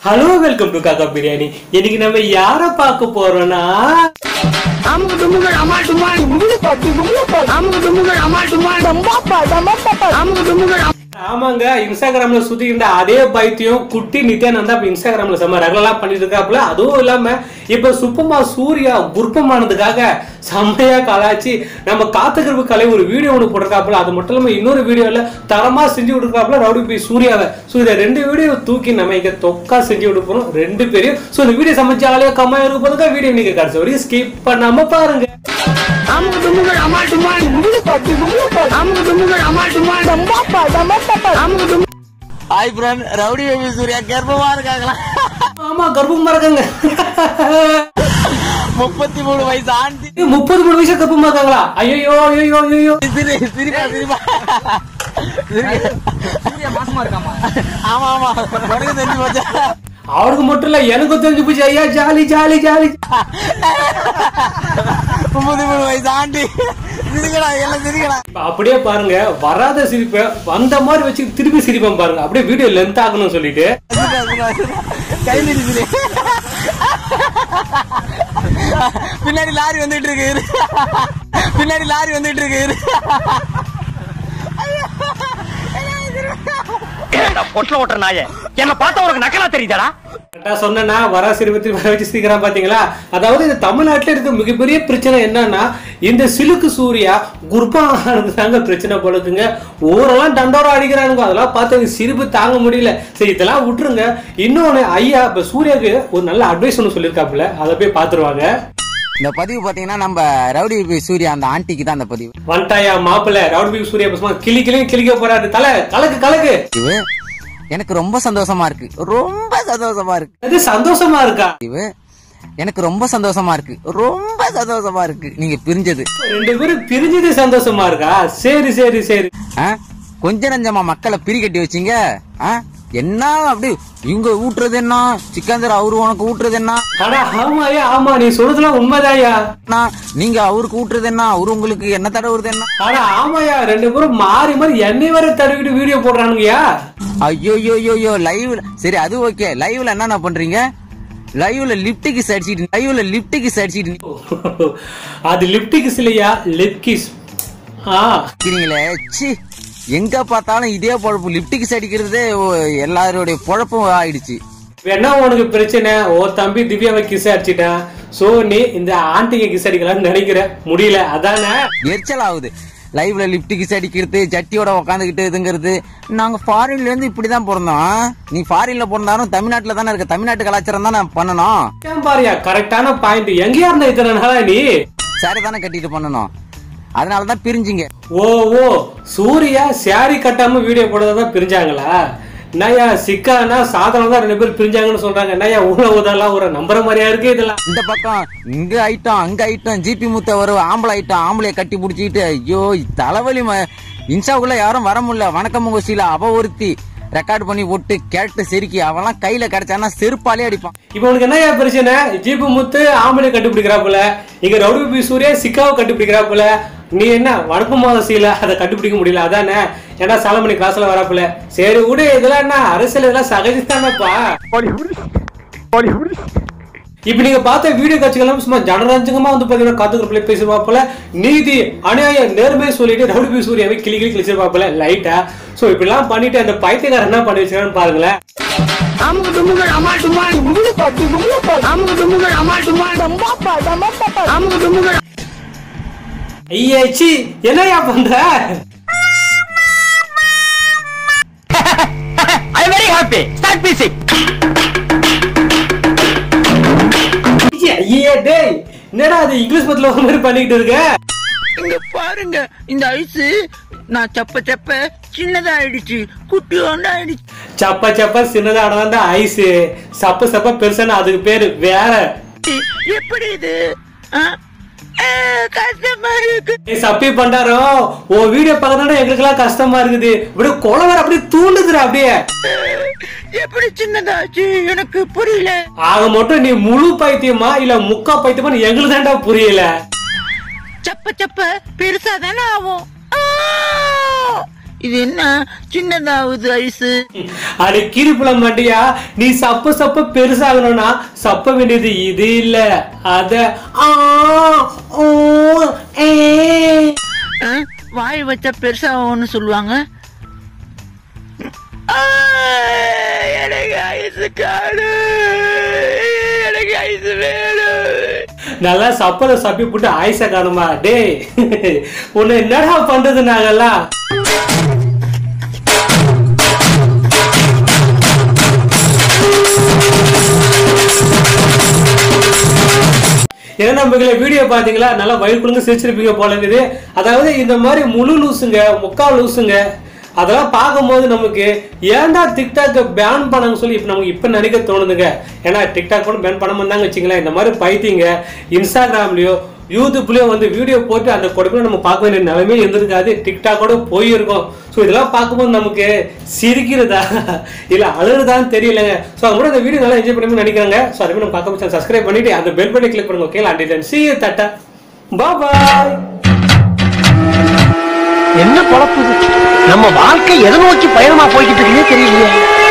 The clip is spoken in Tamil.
ஹலோ வெல்கம் டு காக்கா பிரியாணி இன்னைக்கு நம்ம யார பார்க்க போறோம்னா அமுக்கு டுமுகள் அமால் டுமால் அமுக்கு டுமுகள் அமால் டுமால் அமுக்கு டுமுகள் ஆமாங்க இன்ஸ்டாகிராம்ல சுத்தி இருந்த அதே பைத்தியம் குட்டி நித்யானந்தா இப்ப இன்ஸ்டாகிராம்ல செம்ம ரெகுலரா பண்ணிட்டு இருக்காப்புல அதுவும் இல்லாம இப்ப சுப்பமா சூர்யா குருப்பமானதுக்காக செம்மையா கலாச்சி நம்ம காத்துக்கிருப்பு கலை ஒரு வீடியோ ஒன்று போட்டிருக்காப்புல அது மட்டும் இல்லாம இன்னொரு வீடியோல தரமா செஞ்சு விட்டுருக்காப்புல ரவுடி பி சூர்யாவை ஸோ இதை ரெண்டு வீடியோ தூக்கி நம்ம இங்க தொக்கா செஞ்சு விட்டு போறோம் ரெண்டு பேரையும் ஸோ இந்த வீடியோ சமைச்சு ஆலையா கம்மா இருக்கும் போதுக்கா வீடியோ நீங்க கடைசி வரைக்கும் ஸ்கிப் பண்ணாம பாருங்க அமுக்கு டுமுகள் அமால் டுமால் அமுக்கு டுமுகள் அமால் டுமால் அமுக்கு டுமுகள் hi friend rowdy baby Surya கர்ப்பமா இருக்காங்களா ஆமா கர்ப்பமா இருக்காங்க முப்பத்தி மூணு வயசு ஆண்டி முப்பது மூணு வயசு கர்ப்பமா இருக்காங்களா ஐயோ ஐயோ ஐயோ சிரி சிரிப்பா சிரிப்பா ஆமா ஆமா உனக்கு தெரிஞ்சு போச்சா அவருக்கு மட்டும் இல்ல எனக்கும் தெரிஞ்சு போச்சு ஐயா ஜாலி ஜாலி ஜாலி முப்பத்தி மூணு வயசு ஆண்டி சிரிக்கடா எல்லாம் சிரிக்கடா இப்ப அப்படியே பாருங்க வராத சிரிப்பை வந்த மாதிரி வச்சு திருப்பி சிரிப்பேன் பாருங்க அப்படியே வீடியோ லென்த் ஆகணும்னு சொல்லிட்டு கை நிறுத்தி பின்னாடி லாரி வந்துட்டு இருக்கு இரு. பின்னாடி லாரி வந்துட்டு இருக்கு இரு. பொட்டில் ஓட்டுற நாய என்ன பார்த்தா உனக்கு நக்கலா தெரியுதாடா கரெக்டா சொன்னா வர சிரிப்பை திருப்பி வர வச்சு சிரிக்கிறான் பாத்தீங்களா அதாவது இந்த தமிழ்நாட்டுல இருக்க மிகப்பெரிய பிரச்சனை என்னன்னா இந்த சிலுக்கு சூர்யா குர்பானது தாங்க பிரச்சனை போலக்குங்க ஊரெல்லாம் தண்டோரம் அடிக்கிறானுங்க அதெல்லாம் பார்த்து எனக்கு சிரிப்பு தாங்க முடியல சரி இதெல்லாம் விட்டுருங்க இன்னொன்னு ஐயா இப்ப சூர்யாவுக்கு ஒரு நல்ல அட்வைஸ் ஒன்று சொல்லியிருக்காப்புல அதை போய் பார்த்துருவாங்க இந்த பதிவு பாத்தீங்கன்னா நம்ம ரவுடி பேபி சூர்யா அந்த ஆண்டிக்கு தான் அந்த பதிவு வந்துட்டாயா மாப்பிள்ள ரவுட் பி சூர்யா பசமா கிளி கிளி கிளிக்க போறாரு தலை கலக்கு கலக்கு இது எனக்கு ரொம்ப சந்தோஷமா இருக்கு ரொம்ப சந்தோஷமா இருக்கு அது சந்தோஷமா இருக்கா இது எனக்கு ரொம்ப சந்தோஷமா இருக்கு ரொம்ப சந்தோஷமா இருக்கு நீங்க பிரிஞ்சது ரெண்டு பேரும் பிரிஞ்சது சந்தோஷமா இருக்கா சரி சரி சரி ஆ? கொஞ்ச நஞ்சமா மக்களை பிரி கட்டி வச்சீங்க ஆ? என்ன அப்படி இவங்க ஊட்டுறது என்ன சிக்கந்தர் அவரு உனக்கு ஊட்டுறது என்ன அடா ஆமாயா ஆமா நீ சொல்றதுலாம் உண்மைதாயா என்ன? நீங்க அவருக்கு ஊட்டுறது என்ன அவரு உங்களுக்கு என்ன தடவுறது என்ன அடா ஆமாயா ரெண்டு பேரும் மாறி மாறி எண்ணெய் வரை தடவிட்டு வீடியோ போடுறானுங்கயா ஐயோ யோ யோ யோ லைவ்ல சரி அது ஓகே லைவ்ல என்னென்ன பண்றீங்க லைவ்ல லிப்டிக்கு அடிச்சிட்டு லைவ்ல லிப்டிக்கு அடிச்சிட்டு அது லிப்ட் கிஸ் இல்லையா லிப் கிஸ் ஆ இருக்கிறீங்களே சி எங்க பார்த்தாலும் இதே பொழப்பு லிப்டிக்கு அடிக்கிறதே ஓ, எல்லாருடைய பொழப்பும் ஆயிடுச்சு என்ன உனக்கு பிரச்சனை ஓ தம்பி திவ்யாவை கிஸ் அடிச்சிட்டான் சோ நீ இந்த ஆண்டிங்க கிஸ் அடிக்கலாம்னு நினைக்கிற முடியல அதானே எரிச்சல் ஆகுது லைவ்ல லிப்டிக்கு அடிக்கிறது ஜட்டியோட உட்காந்துக்கிட்டு இதுங்கிறது நாங்க ஃபாரின்ல இருந்து இப்படிதான் பிறந்தோம் நீ ஃபாரின்ல பிறந்தாலும் தமிழ்நாட்டுல தானே இருக்க தமிழ்நாட்டு கலாச்சாரம் தானே பண்ணணும் ஏன் பாரியா கரெக்டான பாயிண்ட் எங்கேயா இருந்த இத்தனை நாளா நீ சாரி தானே கட்டிட்டு பண்ணணும் அதனாலதான் பிரிஞ்சிங்க ஓ ஓ சூர்யா சாரி கட்டாம வீடியோ போடுறதான் பிரிஞ்சாங்களா என்னய்யா சிக்கானா சாதனம் தான் ரெண்டு பேரும் பிரிஞ்சாங்கன்னு சொல்றாங்க என்னய்யா ஊழ ஊதெல்லாம் ஒரு நம்புற மாதிரியா இருக்கு இதெல்லாம் இந்த பக்கம் இங்க ஐட்டம் அங்க ஐட்டம் ஜிபி முத்த வரும் ஆம்பளை ஐட்டம் ஆம்பளைய கட்டி பிடிச்சிக்கிட்டு ஐயோ தலைவலி ம- இன்ஸ்டாவுக்குள்ள யாரும் வர முடியல வணக்கம் முகசில அவ ஒருத்தி ரெக்கார்ட் பண்ணி போட்டு கேட்டு செருக்கி அவெல்லாம் கையில கிடைச்சானா செருப்பாலே அடிப்பான் இப்போ உனக்கு என்னய்யா பிரச்சனை ஜீப்பு முத்து ஆம்பளை கண்டுபிடிக்கிறாப்புல இங்க ரவுடி பி சூர்யா சிக்காவை கண்டுபிடிக்கிறாப்புல நீ என்ன வணக்கம் மாதசியில அதை கண்டுபிடிக்க முடியல அதானே ஏன்னா சாலமணி கிளாஸ்ல வராப்புல சரி விடு இதெல்லாம் என்ன அரசியல் இதெல்லாம் சகஜத்தானப்பா இப்ப நீங்க பார்த்த வீடியோ காட்சிகள் சும்மா ஜனரஞ்சகமா வந்து பாத்தீங்கன்னா காத்துக்கிறப்பிள்ளை பேசுவாப்புல நீதி அநியாய நேர்மை சொல்லிட்டு ரவுடி பி சூர்யாவை கிளி கிளி கிழிச்சிருப்பாப்புல லைட்டா சோ இப்படிலாம் பண்ணிட்டு அந்த பைத்தியக்காரன் என்ன பண்ணி வச்சிருக்கான்னு பாருங்களேன் அமுக்கு டுமுகள் அமால் டுமால் அமுக்கு டுமுகள் அமால் டுமால் அமுக்கு டுமுகள் ஐயாச்சி என்னய்யா பண்ற I very happy start music ஐயே டேய் என்னடா அது இங்கிலீஷ் பத்துல ஒரு மாதிரி பண்ணிட்டு இருக்க இங்க பாருங்க இந்த ஐஸ் நான் சப்ப சப்ப சின்னதா ஆயிடுச்சு குட்டி ஆயிடுச்சு சப்ப சப்ப சின்னதா தான் ஐஸ் சப்ப சப்ப பெருசான அதுக்கு பேரு வேற எப்படி இது ஆ? ஆ, கஷ்டமா இருக்கு ஏய் சப்பி பண்டாரோ உன் வீடியோ பார்க்கறதுனால எங்களுக்கெல்லாம் கஷ்டமா இருக்குது இப்படியே குளவர் அப்படியே தூண்டுதுடா அப்படியே எப்படி சின்னதாச்சு எனக்கு புரியல ஆக மட்டும் நீ முழு பைத்தியமா இல்ல முக்கா பைத்தியமா எங்களுக்கு தான்டா புரியல சப்ப சப்ப பெருசா தானே ஆகும் ஆ! இது என்ன சின்னதாகுது ஐஸ் அட கிரிப்புல மாட்டியா நீ சப்ப சப்ப பெருசாகணும்னா சப்ப வேண்டியது இது இல்ல அத ஆ, ஊ, ஏ. வாய் வச்சா பெருசாகும்னு சொல்லுவாங்க ஆ, எனக்கு ஐஸ் காடு எனக்கு ஐஸ் வேணும் நல்லா சப்பல சப்பி போட்டு ஆயுச காணுமா டேய் உன்னை என்னடா பண்றது நாங்கெல்லாம் ஏன்னா நம்மள வீடியோ பாத்தீங்களா நல்லா வயிற்றுக்குழுங்க சிரிச்சிருப்பீங்க போல இருக்குது அதாவது இந்த மாதிரி முழு லூசுங்க முக்கால் லூசுங்க அதெல்லாம் பார்க்கும்போது நமக்கு ஏன்டா டிக்டாக் பேன் பண்ணாங்க சொல்லி இப்போ நமக்கு இப்போ நினைக்க தோணுதுங்க ஏன்னா டிக்டாக் கூட பேன் பண்ண முடியாங்க வச்சுங்களேன் இந்த மாதிரி பைத்தியங்க இன்ஸ்டாகிராம்லயோ யூடியூப்லயோ வந்து வீடியோ போட்டு அந்த கொடுமையை நம்ம பார்க்க வேண்டிய நிலைமையே இருந்திருக்காது டிக்டாக்கோட போயிருக்கும் ஸோ இதெல்லாம் பார்க்கும்போது நமக்கு சிரிக்கிறதா இல்லை அழுகுதான்னு தெரியலங்க ஸோ அவங்க கூட இந்த வீடியோ நல்லா என்ஜாய் பண்ணி நினைக்கிறாங்க ஸோ அதே மாதிரி நம்ம பார்க்க சப்ஸ்கிரைப் பண்ணிட்டு அந்த பெல் பட்டனை கிளிக் பண்ணுங்க ஓகே அண்ட் சி தட்டா பாய் என்ன பொழப்பு இது? நம்ம வாழ்க்கை எதை நோக்கி பயணமா போய்கிட்டு இருக்குன்னே தெரியலையே